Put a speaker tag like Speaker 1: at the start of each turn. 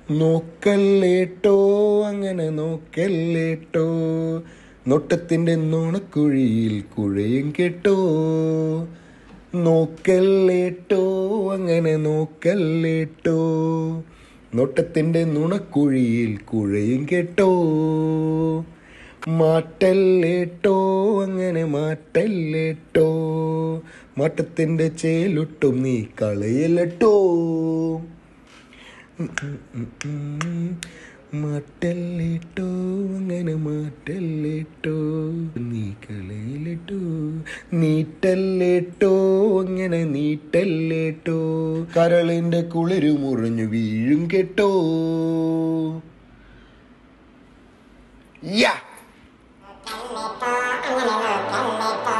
Speaker 1: നോക്കല്ലേട്ടോ അങ്ങനെ നോക്കല്ലേട്ടോ നോട്ടത്തിന്റെ നുണക്കുഴിയിൽ കുഴയും കേട്ടോ നോക്കല്ലേട്ടോ അങ്ങനെ നോക്കല്ലേട്ടോ നോട്ടത്തിന്റെ നുണക്കുഴിയിൽ കുഴയും കേട്ടോ മാറ്റല്ലേട്ടോ അങ്ങനെ മാറ്റല്ലേട്ടോ മാട്ടത്തിന്റെ ചേലൊട്ടും നീ കളയലട്ടോ മാറ്റല്ലേട്ടോ അങ്ങനെ മാറ്റല്ലേട്ടോ നീ കളയിലിട്ടോ നീട്ടല്ലേട്ടോ അങ്ങനെ നീട്ടല്ലേട്ടോ കരളിന്റെ കുളിരു മുറിഞ്ഞു വീഴും കേട്ടോ യാ
Speaker 2: കല്ലേട്ടോ അങ്ങനെ നോക്കല്ലേട്ടോ